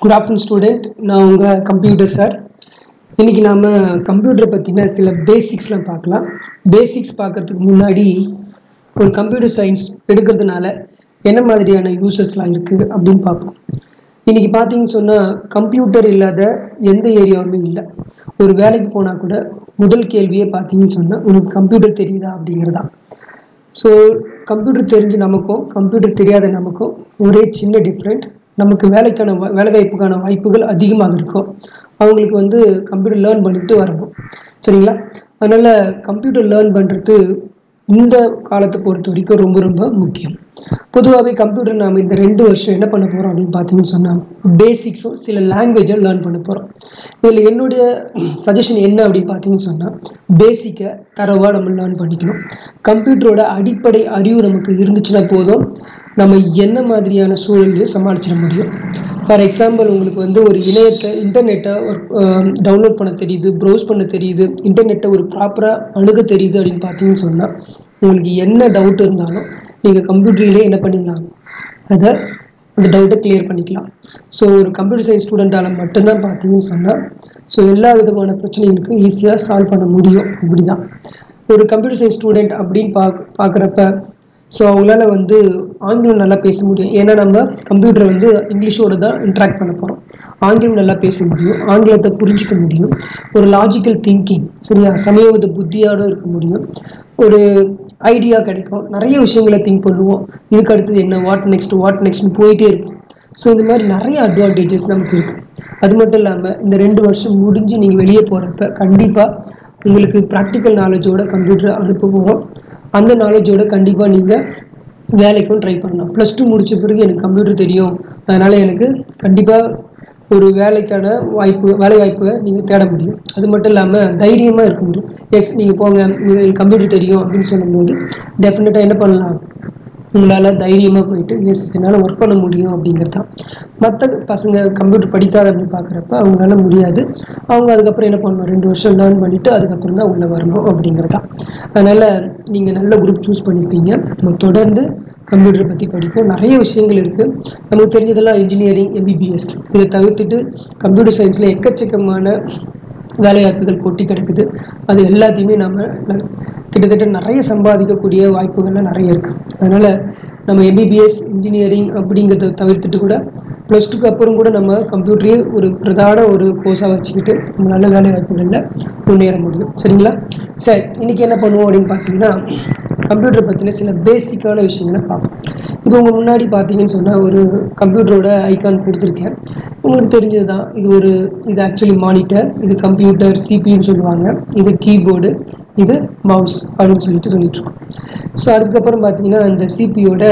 good afternoon student நான் உங்கள் computer sir இன்றைக்கி நாம் கம்ப்யூட்டரை பற்றின சில பேசிக்ஸ்லாம் பார்க்கலாம் பேசிக்ஸ் பார்க்கறதுக்கு முன்னாடி ஒரு கம்ப்யூட்டர் சயின்ஸ் எடுக்கிறதுனால என்ன மாதிரியான யூசஸ்லாம் இருக்குது அப்படின்னு பார்ப்போம் இன்றைக்கி பார்த்தீங்கன்னு சொன்னால் கம்ப்யூட்டர் இல்லாத எந்த ஏரியாவுமே இல்லை ஒரு வேலைக்கு போனால் கூட முதல் கேள்வியே பார்த்தீங்கன்னு சொன்னால் உனக்கு கம்ப்யூட்டர் தெரியுதா அப்படிங்கிறது தான் ஸோ கம்ப்யூட்டர் தெரிஞ்ச நமக்கும் கம்ப்யூட்டர் தெரியாத நமக்கும் ஒரே சின்ன டிஃப்ரெண்ட் நமக்கு வேலைக்கான வா- வேலைவாய்ப்புக்கான வாய்ப்புகள் அதிகமாக இருக்கும் அவங்களுக்கு வந்து கம்ப்யூட்டர் லேர்ன் பண்ணிட்டு வரணும் சரிங்களா அதனால் கம்ப்யூட்டர் லேர்ன் பண்ணுறது இந்த காலத்தை பொறுத்த வரைக்கும் ரொம்ப ரொம்ப முக்கியம் பொதுவாகவே கம்ப்யூட்டர் நாம் இந்த ரெண்டு வருஷம் என்ன பண்ண போகிறோம் அப்படின்னு பார்த்தீங்கன்னு சொன்னால் பேசிக்ஸும் சில லாங்குவேஜை லேர்ன் பண்ண போகிறோம் இதில் என்னுடைய சஜஷன் என்ன அப்படின்னு பார்த்தீங்கன்னு சொன்னால் பேசிக்கை தரவாக நம்ம லேர்ன் பண்ணிக்கணும் கம்ப்யூட்டரோட அடிப்படை அறிவு நமக்கு இருந்துச்சுன்னா போதும் நம்ம என்ன மாதிரியான சூழலையும் சமாளிச்சிட முடியும் ஃபார் எக்ஸாம்பிள் உங்களுக்கு வந்து ஒரு இணையத்தை இன்டர்நெட்டை ஒரு டவுன்லோட் பண்ண தெரியுது ப்ரௌஸ் பண்ண தெரியுது இன்டர்நெட்டை ஒரு ப்ராப்பராக அணுக தெரியுது அப்படின்னு பார்த்தீங்கன்னு சொன்னால் உங்களுக்கு என்ன டவுட் இருந்தாலும் நீங்கள் கம்ப்யூட்டர்லேயே என்ன பண்ணிடலாம் அதை அந்த டவுட்டை கிளியர் பண்ணிக்கலாம் ஸோ ஒரு கம்ப்யூட்டர் சயின்ஸ் ஸ்டூடெண்ட்டால் மட்டும்தான் பார்த்தீங்கன்னு சொன்னால் ஸோ எல்லா விதமான பிரச்சனைகளுக்கும் ஈஸியாக சால்வ் பண்ண முடியும் இப்படி தான் ஒரு கம்ப்யூட்டர் சயின்ஸ் ஸ்டூடெண்ட் அப்படின்னு பார்க்க பார்க்குறப்ப ஸோ அவங்களால வந்து ஆங்கிலம் நல்லா பேச முடியும் ஏன்னா நம்ம கம்ப்யூட்டர் வந்து இங்கிலீஷோட தான் இன்ட்ராக்ட் பண்ண போகிறோம் ஆங்கிலம் நல்லா பேச முடியும் ஆங்கிலத்தை புரிஞ்சிக்க முடியும் ஒரு லாஜிக்கல் திங்கிங் சரியா சமயோகத புத்தியோட இருக்க முடியும் ஒரு ஐடியா கிடைக்கும் நிறைய விஷயங்களை திங்க் பண்ணுவோம் இதுக்கு அடுத்தது என்ன வாட் நெக்ஸ்ட் வாட் நெக்ஸ்ட்னு போயிட்டே இருக்கும் ஸோ இந்த மாதிரி நிறைய அட்வான்டேஜஸ் நமக்கு இருக்குது அது மட்டும் இல்லாமல் இந்த ரெண்டு வருஷம் முடிஞ்சு நீங்கள் வெளியே போகிறப்ப கண்டிப்பாக உங்களுக்கு ப்ராக்டிக்கல் நாலேஜோட கம்ப்யூட்டர் அனுப்ப போகிறோம் அந்த நாலேஜோட கண்டிப்பாக நீங்கள் வேலைக்கும் ட்ரை பண்ணலாம் ப்ளஸ் டூ முடிச்ச பிறகு எனக்கு கம்ப்யூட்டர் தெரியும் அதனால் எனக்கு கண்டிப்பாக ஒரு வேலைக்கான வாய்ப்பு வேலை வாய்ப்பை நீங்கள் தேட முடியும் அது மட்டும் இல்லாமல் தைரியமாக இருக்க முடியும் எஸ் நீங்கள் போங்க உங்களுக்கு கம்ப்யூட்டர் தெரியும் அப்படின்னு சொல்லும்போது டெஃபினட்டாக என்ன பண்ணலாம் உங்களால் தைரியமாக போயிட்டு எஸ் என்னால் ஒர்க் பண்ண முடியும் அப்படிங்கிறது தான் மற்ற பசங்க கம்ப்யூட்டர் படிக்காத அப்படின்னு பார்க்குறப்ப அவங்களால முடியாது அவங்க அதுக்கப்புறம் என்ன பண்ணணும் ரெண்டு வருஷம் லேர்ன் பண்ணிவிட்டு அதுக்கப்புறம் தான் உள்ளே வரணும் அப்படிங்கிறது தான் அதனால் நீங்கள் நல்ல குரூப் சூஸ் பண்ணியிருக்கீங்க நம்ம தொடர்ந்து கம்ப்யூட்டரை பற்றி படிப்போம் நிறைய விஷயங்கள் இருக்குது நமக்கு தெரிஞ்சதெல்லாம் இன்ஜினியரிங் எம்பிபிஎஸ் இதை தவிர்த்துட்டு கம்ப்யூட்டர் சயின்ஸில் எக்கச்சக்கமான வேலைவாய்ப்புகள் கொட்டி கிடக்குது அது எல்லாத்தையுமே நம்ம ந- கிட்டத்தட்ட நிறைய சம்பாதிக்கக்கூடிய வாய்ப்புகள்லாம் நிறைய இருக்குது அதனால் நம்ம எம்பிபிஎஸ் இன்ஜினியரிங் அப்படிங்கிறத தவிர்த்துட்டு கூட ப்ளஸ் டூக்கு அப்புறம் கூட நம்ம கம்ப்யூட்டரையே ஒரு பிரதான ஒரு கோர்ஸாக வச்சுக்கிட்டு நம்ம நல்ல வேலை வாய்ப்புகளில் முன்னேற முடியும் சரிங்களா சரி இன்றைக்கி என்ன பண்ணுவோம் அப்படின்னு பார்த்தீங்கன்னா கம்ப்யூட்டரை பற்றின சில பேசிக்கான விஷயங்களை பார்ப்போம் இப்போ உங்கள் முன்னாடி பார்த்தீங்கன்னு சொன்னால் ஒரு கம்ப்யூட்டரோட ஐகான் கொடுத்துருக்கேன் உங்களுக்கு தெரிஞ்சது தான் இது ஒரு இது ஆக்சுவலி மானிட்டர் இது கம்ப்யூட்டர் சிபின்னு சொல்லுவாங்க இது கீபோர்டு இது மவுஸ் அப்படின்னு சொல்லிட்டு சொல்லிட்டு இருக்கோம் ஸோ அதுக்கப்புறம் பார்த்தீங்கன்னா இந்த சிபியோட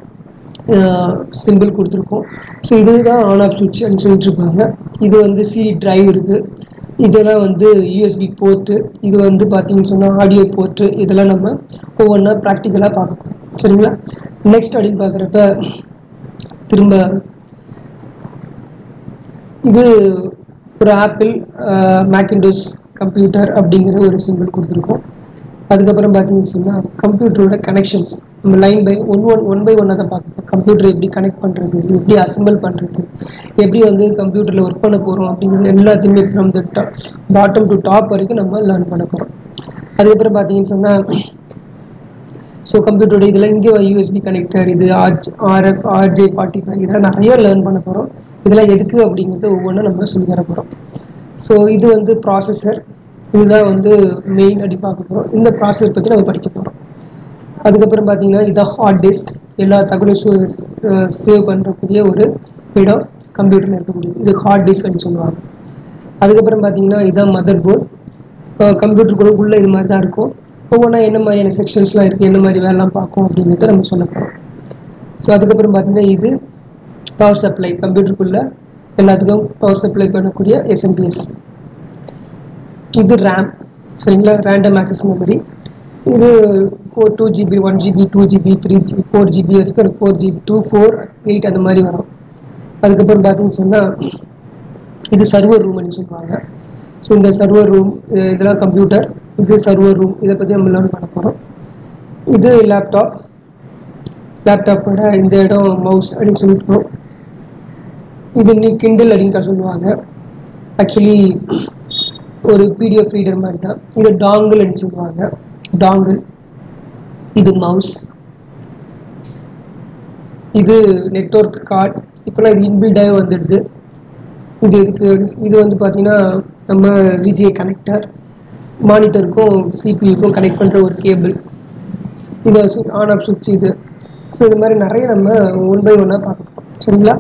சிம்பிள் கொடுத்துருக்கோம் ஸோ இதுதான் ஆன் ஆஃப் சுவிட்ச் அப்படின்னு சொல்லிட்டு இருப்பாங்க இது வந்து சி டிரைவ் இருக்குது இதெல்லாம் வந்து யூஎஸ்பி போர்ட்டு இது வந்து பார்த்தீங்கன்னு சொன்னால் ஆடியோ போர்ட்டு இதெல்லாம் நம்ம ஒவ்வொன்றா ப்ராக்டிக்கலாக பார்க்கணும் சரிங்களா நெக்ஸ்ட் அப்படின்னு பார்க்குறப்ப திரும்ப இது ஒரு ஆப்பிள் மேக்கிண்டோஸ் கம்ப்யூட்டர் அப்படிங்கிற ஒரு சிம்பிள் கொடுத்துருக்கோம் அதுக்கப்புறம் பார்த்தீங்கன்னு சொன்னால் கம்ப்யூட்டரோட கனெக்ஷன்ஸ் நம்ம line by one one one by ஒன்னாக தான் பார்க்கணும் கம்ப்யூட்டர் எப்படி கனெக்ட் பண்ணுறது எப்படி அசம்பிள் பண்ணுறது எப்படி வந்து கம்ப்யூட்டரில் ஒர்க் பண்ண போகிறோம் அப்படிங்கிறது எல்லாத்தையுமே from the bottom to top வரைக்கும் நம்ம லேர்ன் பண்ண போகிறோம் அதுக்கப்புறம் பார்த்தீங்கன்னு சொன்னால் ஸோ கம்ப்யூட்டரோட இதில் இங்கே யூஎஸ்பி கனெக்டர் இது RJ RF RJ forty five இதெல்லாம் நிறைய லேர்ன் பண்ண போகிறோம் இதெல்லாம் எதுக்கு அப்படிங்கிறது ஒவ்வொன்றும் நம்ம சொல்லி தர போகிறோம் ஸோ இது வந்து ப்ராசஸர் இதுதான் வந்து மெயின் அப்படி பார்க்க போகிறோம் இந்த ப்ராசஸர் பற்றி நம்ம படிக்க போகிறோம் அதுக்கப்புறம் பார்த்தீங்கன்னா இதான் ஹார்ட் டிஸ்க் எல்லா தகவலும் சேவ் பண்ணுறக்கூடிய ஒரு இடம் கம்ப்யூட்டரில் இருக்கக்கூடியது இது ஹார்ட் டிஸ்க் அப்படின்னு சொல்லுவாங்க அதுக்கப்புறம் பார்த்தீங்கன்னா இதான் மதர் போர்ட் கம்ப்யூட்டருக்குள்ள உள்ள இது மாதிரி தான் இருக்கும் ஒவ்வொன்றா என்ன மாதிரியான செக்ஷன்ஸ்லாம் இருக்குது என்ன மாதிரி வேலைலாம் பார்க்கும் அப்படிங்கிறத நம்ம சொல்ல போகிறோம் ஸோ அதுக்கப்புறம் பார்த்தீங்கன்னா இது பவர் சப்ளை கம்ப்யூட்டருக்குள்ள எல்லாத்துக்கும் பவர் சப்ளை பண்ணக்கூடிய எஸ்எம்பிஎஸ் இது ரேம் சரிங்களா ரேண்டம் ஆக்சஸ் மெமரி இது four two GB one GB two GB three GB four GB வரைக்கும் four GB two four eight அந்த மாதிரி வரும் அதுக்கப்புறம் பார்த்தீங்கன்னு சொன்னால் இது சர்வர் ரூம்னு சொல்லுவாங்க ஸோ இந்த சர்வர் ரூம் இதெல்லாம் கம்ப்யூட்டர் இது சர்வர் ரூம் இதை பற்றி நம்ம லேர்ன் பண்ண போகிறோம் இது லேப்டாப் லேப்டாப்போட இந்த இடம் மவுஸ் அப்படின்னு சொல்லிட்டு இது நீ கிண்டில் அப்படின்னு சொல்லுவாங்க ஆக்சுவலி ஒரு பிடிஎஃப் ரீடர் மாதிரி தான் இது டாங்கிள்னு சொல்லுவாங்க டாங்கிள் இது மவுஸ் இது நெட்ஒர்க் கார்டு இப்போலாம் இது இன்பில்டாகவே வந்துடுது இது இதுக்கு இது வந்து பார்த்தீங்கன்னா நம்ம விஜே கனெக்டர் மானிட்டருக்கும் சிபியூக்கும் கனெக்ட் பண்ணுற ஒரு கேபிள் இது ஆன் ஆஃப் சுவிட்ச் இது ஸோ இது மாதிரி நிறைய நம்ம ஒன் பை ஒன்னாக பார்க்கலாம் சரிங்களா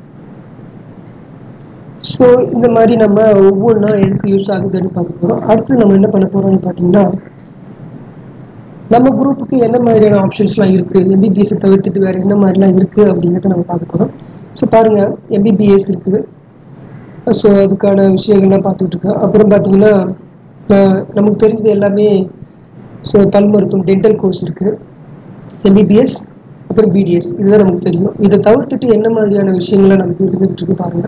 ஸோ இந்த மாதிரி நம்ம ஒவ்வொன்றா எதுக்கு யூஸ் ஆகுதுன்னு பார்க்க போகிறோம் அடுத்து நம்ம என்ன பண்ண போகிறோம்னு பார்த்தீங்கன்னா நம்ம குரூப்புக்கு என்ன மாதிரியான ஆப்ஷன்ஸ்லாம் இருக்குது எம்பிபிஎஸ்ஸை தவிர்த்துட்டு வேறு என்ன மாதிரிலாம் இருக்குது அப்படிங்கிறத நம்ம பார்க்க போகிறோம் ஸோ பாருங்கள் எம்பிபிஎஸ் இருக்குது ஸோ அதுக்கான விஷயங்கள்லாம் பார்த்துட்டு இருக்கோம் அப்புறம் பார்த்தீங்கன்னா நமக்கு தெரிஞ்சது எல்லாமே ஸோ பல் மருத்துவம் டென்டல் கோர்ஸ் இருக்குது எம்பிபிஎஸ் அப்புறம் பிடிஎஸ் இதுதான் நமக்கு தெரியும் இதை தவிர்த்துட்டு என்ன மாதிரியான விஷயங்கள்லாம் நமக்கு இருந்துகிட்டு இருக்கு பாருங்கள்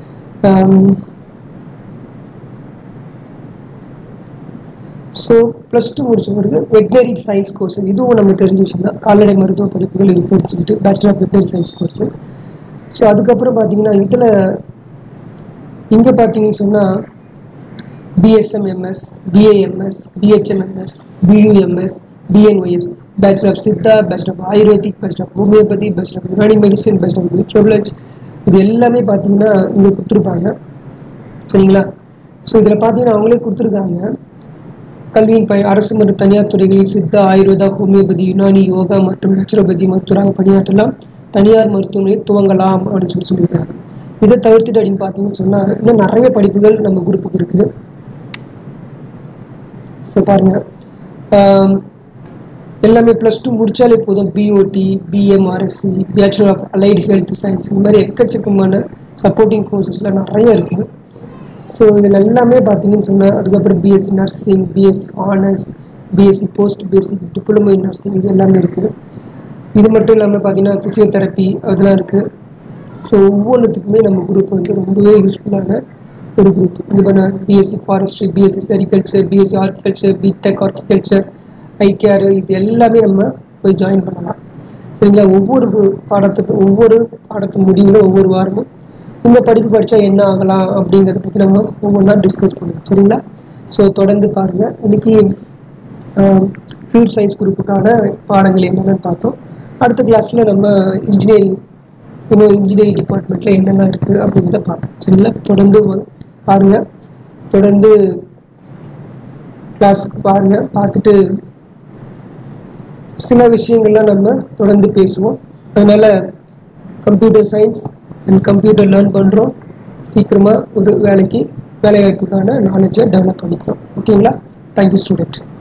ஸோ ப்ளஸ் டூ முடிச்ச பிறகு வெட்னரி சயின்ஸ் கோர்ஸ் இதுவும் நமக்கு தெரிஞ்ச விஷயம் தான் கால்நடை மருத்துவ படிப்புகள் இருக்கு வச்சுக்கிட்டு bachelor of veterinary science courses so அதுக்கப்புறம் பார்த்தீங்கன்னா இதில் இங்கே பார்த்தீங்கன்னு சொன்னால் BSMS BAMS BHMS BUMS BNYS bachelor of Siddha bachelor of ayurvedic bachelor of homeopathy bachelor of Unani medicine bachelor of metrology இது எல்லாமே பார்த்தீங்கன்னா இங்கே கொடுத்துருப்பாங்க சரிங்களா ஸோ இதில் பார்த்தீங்கன்னா அவங்களே கொடுத்துருக்காங்க கல்வியின் பய அரசு மற்றும் தனியார் துறைகளில் சித்தா ஆயுர்வேதா ஹோமியோபதி யுனானி யோகா மற்றும் நேச்சுரோபதி மருத்துவராக பணியாற்றலாம் தனியார் மருத்துவமனையில் துவங்கலாம் அப்படின்னு சொல்லி சொல்லியிருக்காங்க இதை தவிர்த்துட்டு அப்படின்னு பார்த்தீங்கன்னு சொன்னால் இன்னும் நிறைய படிப்புகள் நம்ம குரூப்புக்கு இருக்குது ஸோ பாருங்க எல்லாமே ப்ளஸ் டூ முடிச்சாலே போதும் BOT BMRSC bachelor of allied health science இந்த மாதிரி எக்கச்சக்கமான சப்போர்ட்டிங் கோர்சஸ்லாம் நிறைய இருக்குது ஸோ இதில் எல்லாமே பார்த்தீங்கன்னு சொன்னால் அதுக்கப்புறம் BSc nursing BSc honours BSc post basic diploma in nursing இது எல்லாமே இருக்குது இது மட்டும் இல்லாமல் பார்த்தீங்கன்னா ஃபிசியோதெரப்பி அதெல்லாம் இருக்குது ஸோ ஒவ்வொன்றுத்துக்குமே நம்ம குரூப் வந்து ரொம்பவே யூஸ்ஃபுல்லான ஒரு குரூப் இது பண்ண BSc forestry BSc sericulture BSc horticulture BTech horticulture ஐகேர் இது எல்லாமே நம்ம போய் ஜாயின் பண்ணலாம் சரிங்களா ஒவ்வொரு பாடத்துக்கு ஒவ்வொரு பாடத்து முடிவிலும் ஒவ்வொரு வாரமும் இந்த படிப்பு படித்தா என்ன ஆகலாம் அப்படிங்கிறத பற்றி நம்ம ஒவ்வொன்றா டிஸ்கஸ் பண்ணுவோம் சரிங்களா ஸோ தொடர்ந்து பாருங்கள் இன்னைக்கு பியூர் சயின்ஸ் குரூப்புக்கான பாடங்கள் என்னென்னு பார்த்தோம் அடுத்த கிளாஸில் நம்ம இன்ஜினியரிங் இன்னும் இன்ஜினியரிங் டிபார்ட்மெண்ட்டில் என்னென்ன இருக்குது அப்படிங்கிறத பார்ப்போம் சரிங்களா தொடர்ந்து பாருங்கள் தொடர்ந்து கிளாஸுக்கு பாருங்கள் பார்த்துட்டு சில விஷயங்கள்லாம் நம்ம தொடர்ந்து பேசுவோம் அதனால் computer science and computer learn பண்ணுறோம் சீக்கிரமாக ஒரு வேலைக்கு வேலைவாய்ப்புக்கான நாலேஜை டெவலப் பண்ணிக்கிறோம் ஓகேங்களா தேங்க்யூ ஸ்டூடெண்ட்